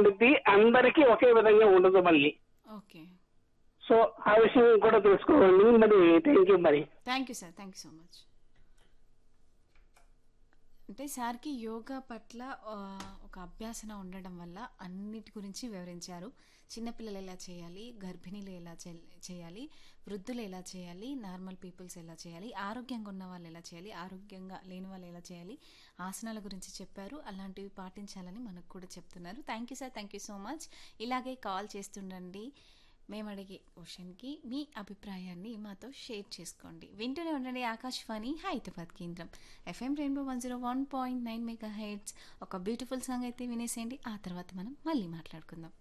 ఉండిద్ది అందరికీ ఒకే విధంగా ఉండదు మళ్ళీ ఓకే సో ఆ విషయం కూడా తెలుసుకోవాలి మరి థ్యాంక్ యూ మరి thank you sir thank you so much అంటే సార్కి యోగా పట్ల ఆ, ఒక అభ్యాసన ఉండడం వల్ల అన్నిటి గురించి వివరించారు చిన్నపిల్లలు ఎలా చేయాలి గర్భిణీలు ఎలా చే- చేయాలి వృద్ధులు ఎలా చేయాలి నార్మల్ పీపుల్స్ ఎలా చేయాలి ఆరోగ్యంగా ఉన్న వాళ్ళు ఎలా చేయాలి ఆరోగ్యంగా లేని వాళ్ళు ఎలా చేయాలి ఆసనాల గురించి చెప్పారు అలాంటివి పాటించాలని మనకు కూడా చెప్తున్నారు thank you sir thank you so much ఇలాగే కాల్ చేస్తుండండి మేము అడిగే క్వశ్చన్కి మీ అభిప్రాయాన్ని మాతో షేర్ చేసుకోండి వింటూనే ఉండండి ఆకాశవాణి హైదరాబాద్ కేంద్రం FM rainbow one zero one point nine mega hits ఒక బ్యూటిఫుల్ సాంగ్ అయితే వినేసేయండి ఆ తర్వాత మనం మళ్ళీ మాట్లాడుకుందాం